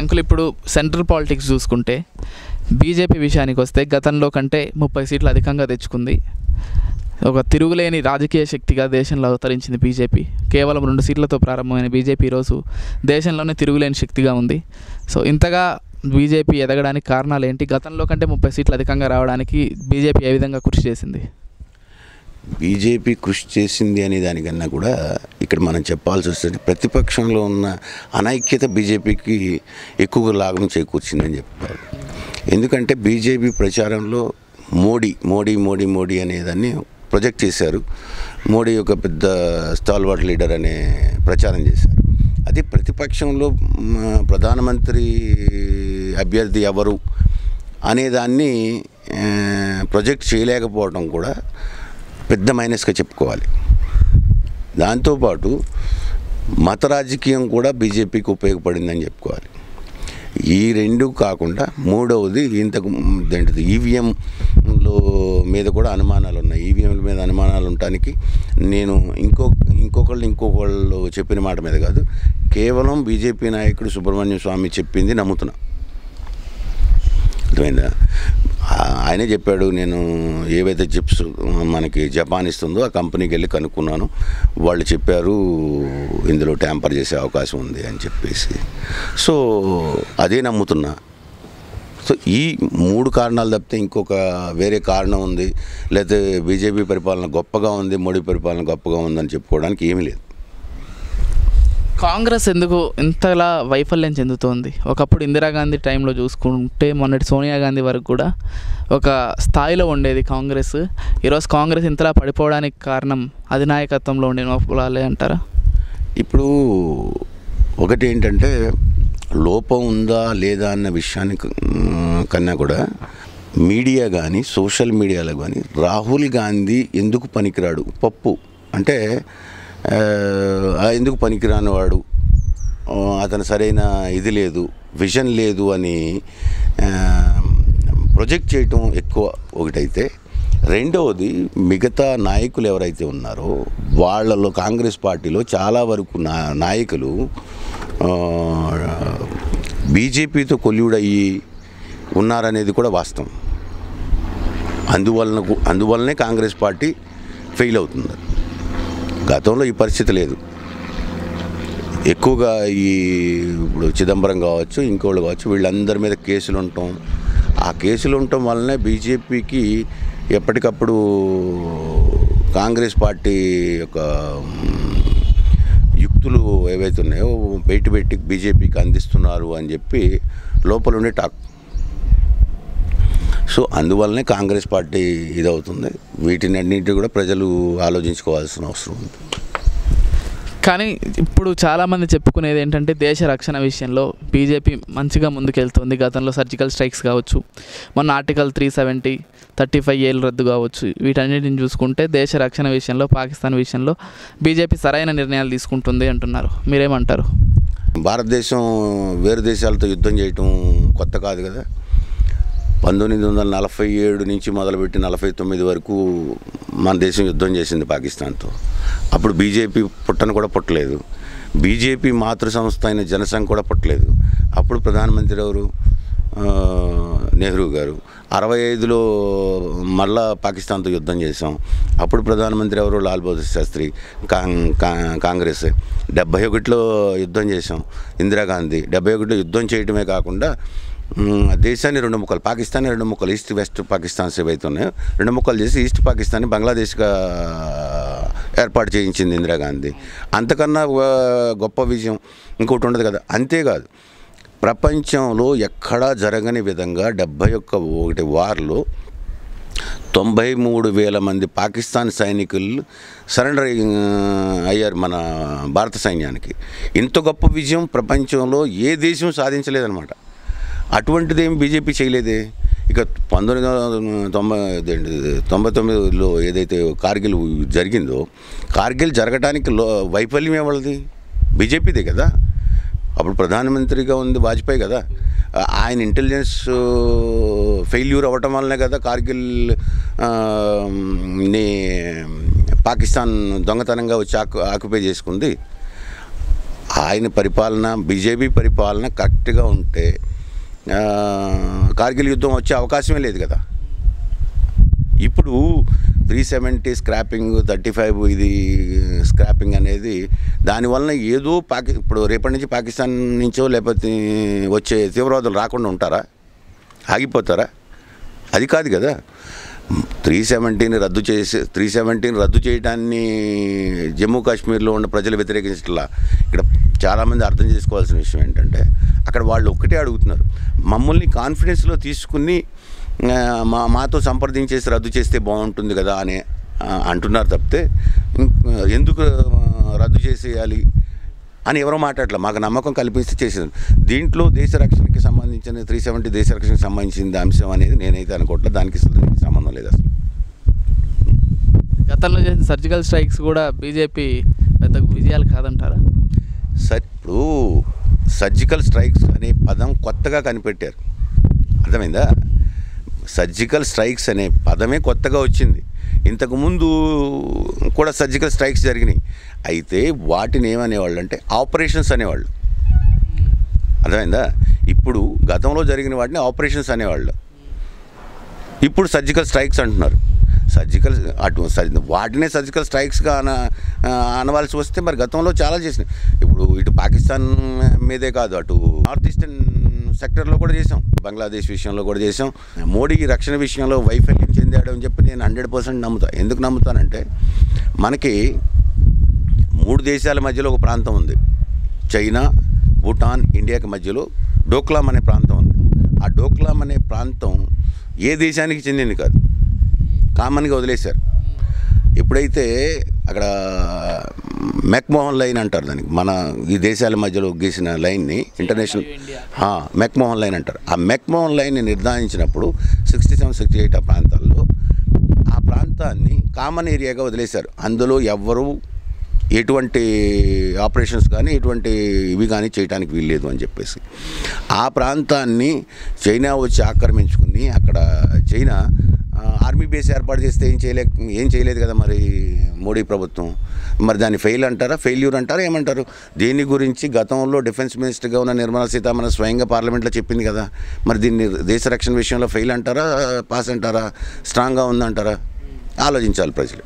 uncle ఇప్పుడు central politics చూసుకుంటే BJP విషయానికి వస్తే గతంలో కంటే ముప్పై సీట్లు అధికంగా తెచ్చుకుంది ఒక తిరుగులేని రాజకీయ శక్తిగా దేశంలో అవతరించింది బీజేపీ కేవలం రెండు సీట్లతో ప్రారంభమైన బీజేపీ ఈరోజు దేశంలోనే తిరుగులేని శక్తిగా ఉంది సో ఇంతగా బీజేపీ ఎదగడానికి కారణాలు ఏంటి గతంలో కంటే ముప్పై సీట్లు అధికంగా రావడానికి బీజేపీ ఏ విధంగా కృషి చేసింది బీజేపీ కృషి చేసింది అనే దానికన్నా కూడా ఇక్కడ మనం చెప్పాల్సి వస్తే ప్రతిపక్షంలో ఉన్న అనైక్యత బీజేపీకి ఎక్కువగా లాభం చేకూర్చిందని చెప్పాలి ఎందుకంటే బీజేపీ ప్రచారంలో మోడీ మోడీ మోడీ మోడీ అనేదాన్ని ప్రొజెక్ట్ చేశారు మోడీ ఒక పెద్ద స్టాల్వర్ట్ లీడర్ అనే ప్రచారం చేశారు అదే ప్రతిపక్షంలో మ, ప్రధానమంత్రి అభ్యర్థి ఎవరు అనేదాన్ని ఆ, ప్రొజెక్ట్ చేయలేకపోవడం కూడా పెద్ద మైనస్గా చెప్పుకోవాలి దాంతోపాటు మత రాజకీయం కూడా బీజేపీకి ఉపయోగపడిందని చెప్పుకోవాలి ఈ రెండు కాకుండా మూడవది ఇంతకు ఏంటిది ఈవీఎంలో మీద కూడా అనుమానాలు ఉన్నాయి ఈవీఎంల మీద అనుమానాలు ఉండటానికి నేను ఇంకో ఇంకొకళ్ళు ఇంకొకళ్ళు చెప్పిన మాట మీద కాదు కేవలం బీజేపీ నాయకుడు సుబ్రహ్మణ్యం స్వామి చెప్పింది నమ్ముతున్నా అర్థమైందా ఆ- ఆయనే చెప్పాడు నేను ఏవైతే చిప్స్ మనకి జపాన్ ఇస్తుందో ఆ కంపెనీకి వెళ్ళి కనుక్కున్నాను వాళ్ళు చెప్పారు ఇందులో ట్యాంపర్ చేసే అవకాశం ఉంది అని చెప్పేసి సో అదే నమ్ముతున్నా సో ఈ మూడు కారణాలు తప్పితే ఇంకొక వేరే కారణం ఉంది లేకపోతే బీజేపీ పరిపాలన గొప్పగా ఉంది మోడీ పరిపాలన గొప్పగా ఉందని చెప్పుకోవడానికి ఏమీ లేదు కాంగ్రెస్ ఎందుకు ఇంతలా వైఫల్యం చెందుతోంది ఒకప్పుడు ఇందిరాగాంధీ టైంలో చూసుకుంటే మొన్నటి సోనియా గాంధీ వరకు కూడా ఒక స్థాయిలో ఉండేది కాంగ్రెస్ ఈరోజు కాంగ్రెస్ ఇంతలా పడిపోవడానికి కారణం అధినాయకత్వంలో ఉండే లోపలాలే అంటారా ఇప్పుడు ఒకటి ఏంటంటే లోపం ఉందా లేదా అన్న విషయాన్ని క- కన్నా కూడా మీడియా కానీ సోషల్ మీడియాలో కానీ రాహుల్ గాంధీ ఎందుకు పనికిరాడు పప్పు అంటే ఆ, ఆ ఎందుకు పనికిరాని వాడు ఆ, అతను సరైన ఇది లేదు విజన్ లేదు అని ఆ, ప్రొజెక్ట్ చేయటం ఎక్కువ ఒకటైతే రెండవది మిగతా నాయకులు ఎవరైతే ఉన్నారో వాళ్ళలో కాంగ్రెస్ పార్టీలో చాలా వరకు నా నాయకులు ఆ, బీజేపీతో కొల్లుడయ్యి ఉన్నారనేది కూడా వాస్తవం అందువలన కు- అందువల్లనే కాంగ్రెస్ పార్టీ ఫెయిల్ అవుతుంది గతంలో ఈ పరిస్థితి లేదు ఎక్కువగా ఈ ఇప్పుడు చిదంబరం కావచ్చు ఇంకోళ్ళు కావచ్చు వీళ్ళందరి మీద కేసులు ఉండటం ఆ కేసులు ఉండటం వల్లనే బీజేపీకి ఎప్పటికప్పుడు కాంగ్రెస్ పార్టీ యొక్క మ్, యుక్తులు ఏవైతే ఉన్నాయో బయట పెట్టి బీజేపీకి అందిస్తున్నారు అని చెప్పి లోపల ఉండే టాక్ సో అందువల్లనే కాంగ్రెస్ పార్టీ ఇదవుతుంది వీటిని అన్నింటి కూడా ప్రజలు ఆలోచించుకోవాల్సిన అవసరం ఉంది కానీ ఇప్పుడు చాలామంది చెప్పుకునేది ఏంటంటే దేశ రక్షణ విషయంలో బీజేపీ మంచిగా ముందుకెళ్తుంది గతంలో సర్జికల్ స్ట్రైక్స్ కావచ్చు మొన్న article three seventy thirty five ఏళ్ళు రద్దు కావచ్చు వీటన్నిటిని చూసుకుంటే దేశ రక్షణ విషయంలో పాకిస్తాన్ విషయంలో బీజేపీ సరైన నిర్ణయాలు తీసుకుంటుంది అంటున్నారు మీరేమంటారు భారతదేశం వేరు దేశాలతో యుద్ధం చేయటం కొత్త కాదు కదా పంతొమ్మిది వందల నలభై ఏడు నుంచి మొదలుపెట్టి నలభై తొమ్మిది వరకు మన దేశం యుద్ధం చేసింది పాకిస్తాన్తో అప్పుడు బీజేపీ పుట్టను కూడా పుట్టలేదు బీజేపీ మాతృ సంస్థ అయిన జనసంఘ్ కూడా పుట్టలేదు అప్పుడు ప్రధానమంత్రి ఎవరు ఆ, నెహ్రూ గారు అరవై ఐదులో మళ్ళా పాకిస్తాన్తో యుద్ధం చేసాం అప్పుడు ప్రధానమంత్రి ఎవరు లాల్ బహదూర్ శాస్త్రి కాంగ్ కా- కాంగ్రెస్ డెబ్బై ఒకటిలో యుద్ధం చేసాం ఇందిరాగాంధీ డెబ్బై ఒకటిలో యుద్ధం చేయడమే కాకుండా మ్, దేశాన్ని రెండు ముక్కలు పాకిస్తాన్ రెండు ముక్కలు ఈస్ట్ వెస్ట్ పాకిస్తాన్స్ ఏవైతే ఉన్నాయో రెండు ముక్కలు చేసి ఈస్ట్ పాకిస్తాన్ని బంగ్లాదేశ్గా ఏర్పాటు చేయించింది ఇందిరాగాంధీ అంతకన్నా ఆ, గొప్ప విజయం ఇంకోటి ఉండదు కదా అంతేకాదు ప్రపంచంలో ఎక్కడా జరగని విధంగా డెబ్భై ఒక్క ఒకటి వార్లో తొంభై మూడు వేల మంది పాకిస్తాన్ సైనికులు సరెండర్ అయ్యారు మన భారత సైన్యానికి ఇంత గొప్ప విజయం ప్రపంచంలో ఏ దేశం సాధించలేదన్నమాట అటువంటిది ఏం బీజేపీ చేయలేదే ఇక పంతొమ్మిది వందల తొంభై అదేంటి, తొంభై తొమ్మిదిలో ఏదైతే కార్గిల్ జరిగిందో కార్గిల్ జరగడానికి లో వైఫల్యం ఎవరిది బీజేపీదే కదా అప్పుడు ప్రధానమంత్రిగా ఉంది వాజ్పేయి కదా ఆ- ఆయన ఇంటెలిజెన్స్ ఫెయిల్యూర్ అవ్వటం వల్లనే కదా కార్గిల్ ఆ, ని పాకిస్తాన్ దొంగతనంగా వచ్చి ఆకు ఆక్యుపై చేసుకుంది ఆయన పరిపాలన బీజేపీ పరిపాలన కరెక్ట్గా ఉంటే ఆ, కార్గిల్ యుద్ధం వచ్చే అవకాశమే లేదు కదా ఇప్పుడు three seventy scrapping thirty five ఇది స్క్రాపింగ్ అనేది దానివల్ల ఏదో పాకి ఇప్పుడు రేపటి నుంచి పాకిస్తాన్ నుంచో లేకపోతే వచ్చే తీవ్రవాదులు రాకుండా ఉంటారా ఆగిపోతారా అది కాదు కదా త్రీ సెవెంటీని రద్దు చేసి త్రీ సెవెంటీని రద్దు చేయడాన్ని జమ్మూ కాశ్మీర్లో ఉన్న ప్రజలు వ్యతిరేకించట్లా ఇక్కడ చాలామంది అర్థం చేసుకోవాల్సిన విషయం ఏంటంటే అక్కడ వాళ్ళు ఒక్కటే అడుగుతున్నారు మమ్మల్ని కాన్ఫిడెన్స్లో తీసుకుని ఆ, మా మాతో సంప్రదించేసి రద్దు చేస్తే బాగుంటుంది కదా అని ఆ, అంటున్నారు తప్పితే ఇంక ఎందుకు ఆ, రద్దు చేసేయాలి అని ఎవరో మాట్లాడలే మాకు నమ్మకం కల్పిస్తే చేసేది దీంట్లో దేశ రక్షణకి సంబంధించిన త్రీ సెవెంటీ దేశ రక్షణకి సంబంధించిన అంశం అనేది నేనైతే అనుకోవట్లేదు దానికి అసలు దీనికి సంబంధం లేదు అసలు గతంలో చేసిన సర్జికల్ స్ట్రైక్స్ కూడా బీజేపీ పెద్ద విజయాలు కాదంటారా సర్ ఇప్పుడు సర్జికల్ స్ట్రైక్స్ అనే పదం కొత్తగా కనిపెట్టారు అర్థమైందా సర్జికల్ స్ట్రైక్స్ అనే పదమే కొత్తగా వచ్చింది ఇంతకుముందు కూడా సర్జికల్ స్ట్రైక్స్ జరిగినాయి అయితే వాటిని ఏమనేవాళ్ళు అంటే ఆపరేషన్స్ అనేవాళ్ళు అర్థమైందా ఇప్పుడు గతంలో జరిగిన వాటిని ఆపరేషన్స్ అనేవాళ్ళు ఇప్పుడు సర్జికల్ స్ట్రైక్స్ అంటున్నారు సర్జికల్ అటు సర్- వాటినే సర్జికల్ స్ట్రైక్స్గా అన ఆ, అనవలసి వస్తే మరి గతంలో చాలా చేసినాయి ఇప్పుడు ఇటు పాకిస్తాన్ మీదే కాదు అటు నార్త్ ఈస్టర్న్ సెక్టర్లో కూడా చేసాం బంగ్లాదేశ్ విషయంలో కూడా చేసాం మోడీ రక్షణ విషయంలో వైఫల్యం చెందాడు అని చెప్పి నేను హండ్రెడ్ పర్సెంట్ నమ్ముతా ఎందుకు నమ్ముతానంటే మనకి మూడు దేశాల మధ్యలో ఒక ప్రాంతం ఉంది చైనా భూటాన్ ఇండియాకి మధ్యలో డోక్లాం అనే ప్రాంతం ఉంది ఆ డోక్లాం అనే ప్రాంతం ఏ దేశానికి చెందింది కాదు కామన్గా వదిలేశారు ఎప్పుడైతే అక్కడ మెక్మోహన్ లైన్ అంటారు దానికి మన ఈ దేశాల మధ్యలో గీసిన లైన్ని ఇంటర్నేషనల్ ఆ, మెక్మోహన్ లైన్ అంటారు ఆ మెక్మోహన్ లైన్ని నిర్ధారించినప్పుడు సిక్స్టీ సెవెన్ సిక్స్టీ ఎయిట్ ఆ ప్రాంతాల్లో ఆ ప్రాంతాన్ని కామన్ ఏరియాగా వదిలేశారు అందులో ఎవ్వరూ ఎటువంటి ఆపరేషన్స్ కానీ ఎటువంటి ఇవి కానీ చేయడానికి వీల్లేదు అని చెప్పేసి ఆ ప్రాంతాన్ని చైనా వచ్చి ఆక్రమించుకుని అక్కడ చైనా ఆ, ఆర్మీ బేస్ ఏర్పాటు చేస్తే ఏం చేయలే ఏం చేయలేదు కదా మరి మోడీ ప్రభుత్వం మరి దాన్ని ఫెయిల్ అంటారా ఫెయిల్యూర్ అంటారా ఏమంటారు దీని గురించి గతంలో డిఫెన్స్ మినిస్టర్గా ఉన్న నిర్మలా సీతారామన్ స్వయంగా పార్లమెంట్లో చెప్పింది కదా మరి దీన్ని దేశ రక్షణ విషయంలో ఫెయిల్ అంటారా పాస్ అంటారా స్ట్రాంగ్గా ఉందంటారా ఆలోచించాలి ప్రజలు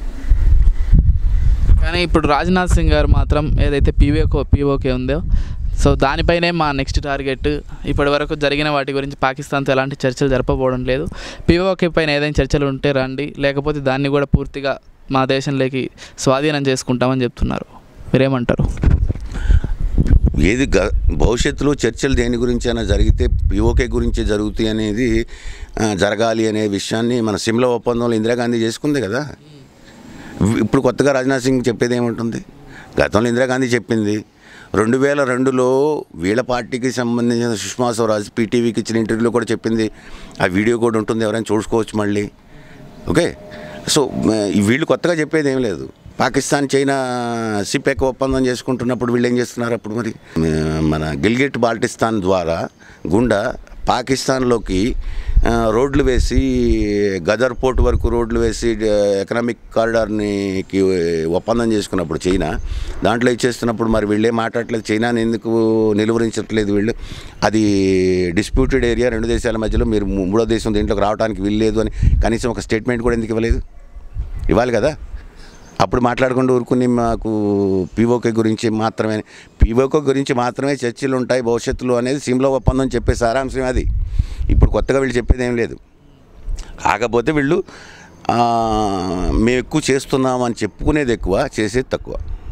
కానీ ఇప్పుడు రాజ్నాథ్ సింగ్ గారు మాత్రం ఏదైతే పీవోకో పీఓకే ఉందో సో దానిపైనే మా నెక్స్ట్ టార్గెట్ ఇప్పటి వరకు జరిగిన వాటి గురించి పాకిస్తాన్తో ఎలాంటి చర్చలు జరపబోవడం లేదు పీఓకే పైన ఏదైనా చర్చలు ఉంటే రండి లేకపోతే దాన్ని కూడా పూర్తిగా మా దేశంలోకి స్వాధీనం చేసుకుంటామని చెప్తున్నారు మీరేమంటారు ఏది గ భవిష్యత్తులో చర్చలు దేని గురించి అయినా జరిగితే పిఓకే గురించి జరుగుతాయి అనేది ఆ, జరగాలి అనే విషయాన్ని మన సిమ్లా ఒప్పందంలో ఇందిరాగాంధీ చేసుకుంది కదా ఇప్పుడు కొత్తగా రాజ్నాథ్ సింగ్ చెప్పేది ఏముంటుంది గతంలో ఇందిరాగాంధీ చెప్పింది రెండు వేల రెండులో వీళ్ళ పార్టీకి సంబంధించిన సుష్మా స్వరాజ్ పీటీవీకి ఇచ్చిన ఇంటర్వ్యూలో కూడా చెప్పింది ఆ వీడియో కూడా ఉంటుంది ఎవరైనా చూసుకోవచ్చు మళ్ళీ ఓకే సో మ- ఈ వీళ్ళు కొత్తగా చెప్పేది ఏం లేదు పాకిస్తాన్ చైనా సిపెక్ ఒప్పందం చేసుకుంటున్నప్పుడు వీళ్ళు ఏం చేస్తున్నారు అప్పుడు మరి మ- మన గిల్గిట్ బాల్టిస్తాన్ ద్వారా గుండా పాకిస్తాన్లోకి ఆ, రోడ్లు వేసి గదర్ పోర్ట్ వరకు రోడ్లు వేసి డ- ఎకనామిక్ కారిడార్ని కి ఒప్పందం చేసుకున్నప్పుడు చైనా దాంట్లో ఇచ్చేస్తున్నప్పుడు మరి వీళ్ళే మాట్లాడలేదు చైనాని ఎందుకు నిలువరించట్లేదు వీళ్ళు అది డిస్ప్యూటెడ్ ఏరియా రెండు దేశాల మధ్యలో మీరు మూ- మూడో దేశం దీంట్లోకి రావడానికి వీల్లేదు అని కనీసం ఒక స్టేట్మెంట్ కూడా ఎందుకు ఇవ్వలేదు ఇవ్వాలి కదా అప్పుడు మాట్లాడకుండా ఊరుకుని మాకు పీఓకే గురించి మాత్రమే పీఓకే గురించి మాత్రమే చర్చలు ఉంటాయి భవిష్యత్తులో అనేది సిమ్లో ఒప్పందం చెప్పే సారాంశం అది ఇప్పుడు కొత్తగా వీళ్ళు చెప్పేది ఏం లేదు కాకపోతే వీళ్ళు ఆ, మేము ఎక్కువ చేస్తున్నాం అని చెప్పుకునేది ఎక్కువ చేసేది తక్కువ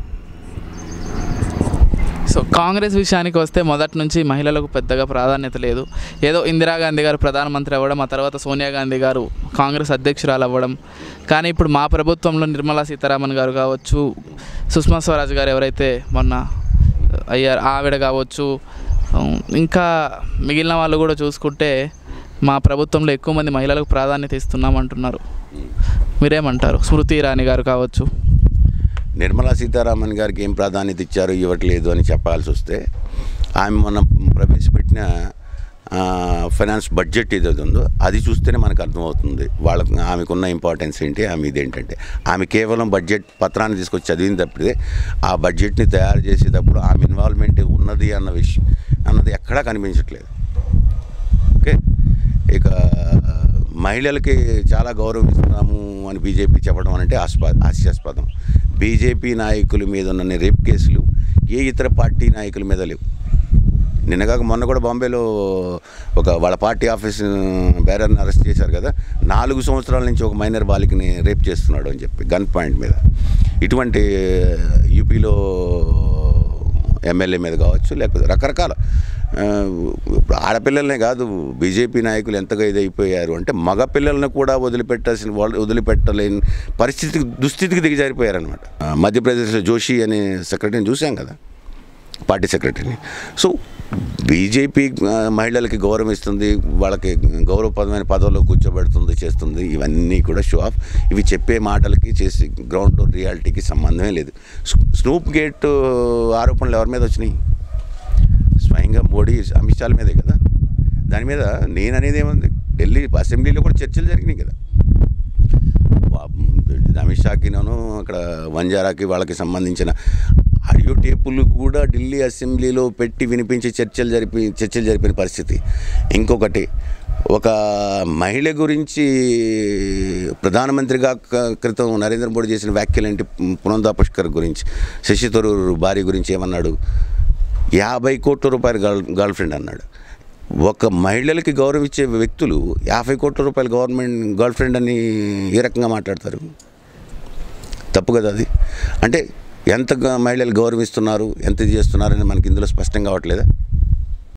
సో కాంగ్రెస్ విషయానికి వస్తే మొదటి నుంచి మహిళలకు పెద్దగా ప్రాధాన్యత లేదు ఏదో ఇందిరాగాంధీ గారు ప్రధానమంత్రి అవ్వడం ఆ తర్వాత సోనియా గాంధీ గారు కాంగ్రెస్ అధ్యక్షురాలు అవ్వడం కానీ ఇప్పుడు మా ప్రభుత్వంలో నిర్మలా సీతారామన్ గారు కావచ్చు సుష్మా స్వరాజ్ గారు ఎవరైతే మొన్న అయ్యారు ఆవిడ కావచ్చు ఉమ్, ఇంకా మిగిలిన వాళ్ళు కూడా చూసుకుంటే మా ప్రభుత్వంలో ఎక్కువ మంది మహిళలకు ప్రాధాన్యత ఇస్తున్నామంటున్నారు మీరేమంటారు స్మృతి ఇరానీ గారు కావచ్చు నిర్మలా సీతారామన్ గారికి ఏం ప్రాధాన్యత ఇచ్చారు ఇవ్వట్లేదు అని చెప్పాల్సి వస్తే ఆమె మొన్న ప్రవేశపెట్టిన ఆ, ఫైనాన్స్ బడ్జెట్ ఏదైతే ఉందో అది చూస్తేనే మనకు అర్థమవుతుంది వాళ్ళకు ఆమెకున్న ఇంపార్టెన్స్ ఏంటి ఆమె ఇదేంటంటే ఆమె కేవలం బడ్జెట్ పత్రాన్ని తీసుకొచ్చి చదివిన తప్పితే ఆ బడ్జెట్ని తయారు చేసేటప్పుడు ఆమె ఇన్వాల్వ్మెంట్ ఉన్నది అన్న విషయం అన్నది ఎక్కడా కనిపించట్లేదు ఓకే ఇక మహిళలకి చాలా గౌరవం ఇస్తున్నాము అని బీజేపీ చెప్పడం అంటే ఆస్పా హాస్యాస్పదం బీజేపీ నాయకుల మీద ఉన్న రేప్ కేసులు ఏ ఇతర పార్టీ నాయకుల మీద లేవు నిన్నగాక మొన్న కూడా బాంబేలో ఒక వాళ్ళ పార్టీ ఆఫీస్ బేరర్ని అరెస్ట్ చేశారు కదా నాలుగు సంవత్సరాల నుంచి ఒక మైనర్ బాలికని రేప్ చేస్తున్నాడు అని చెప్పి గన్ పాయింట్ మీద ఇటువంటి యూపీలో ఎమ్మెల్యే మీద కావచ్చు లేకపోతే రకరకాల ఆ, ఇప్పుడు ఆడపిల్లలనే కాదు బీజేపీ నాయకులు ఎంతగా ఇదైపోయారు అంటే మగ పిల్లలను కూడా వదిలిపెట్టాల్సిన వాళ్ళు వదిలిపెట్టలేని పరిస్థితికి దుస్థితికి దిగజారిపోయారనమాట ఆ, మధ్యప్రదేశ్లో జోషి అనే సెక్రటరీని చూసాం కదా పార్టీ సెక్రటరీని సో బీజేపీ ఆ, మహిళలకి గౌరవం ఇస్తుంది వాళ్ళకి గౌరవప్రదమైన పదవుల్లో కూర్చోబెడుతుంది చేస్తుంది ఇవన్నీ కూడా షో ఆఫ్ ఇవి చెప్పే మాటలకి చేసి గ్రౌండ్ రియాలిటీకి సంబంధమే లేదు స్నూ- స్నూప్ గేట్ ఆరోపణలు ఎవరి మీద వచ్చినాయి స్వయంగా మోడీ అమిత్ షాల మీదే కదా దాని మీద నేను అనేది ఏముంది ఢిల్లీ అసెంబ్లీలో కూడా చర్చలు జరిగినాయి కదా వా- అమిత్ షాకినను అక్కడ వంజారాకి వాళ్ళకి సంబంధించిన ఆడియో టేపులు కూడా ఢిల్లీ అసెంబ్లీలో పెట్టి వినిపించి చర్చలు జరిపి చర్చలు జరిపిన పరిస్థితి ఇంకొకటి ఒక మహిళ గురించి ప్రధానమంత్రిగా క- క్రితం నరేంద్ర మోడీ చేసిన వ్యాఖ్యలు ఏంటి పునందా పుష్కర్ గురించి శశి తరూర్ భార్య గురించి ఏమన్నాడు యాభై కోట్ల రూపాయల గర్ల్ గర్ల్ ఫ్రెండ్ అన్నాడు ఒక మహిళలకి గౌరవం ఇచ్చే వ్యక్తులు యాభై కోట్ల రూపాయల గవర్నమెంట్ గర్ల్ ఫ్రెండ్ అని ఏ రకంగా మాట్లాడతారు తప్పు కదా అది అంటే ఎంత గ- మహిళలు గౌరవిస్తున్నారు ఎంత ఇది చేస్తున్నారని మనకి ఇందులో స్పష్టంగా అవ్వట్లేదా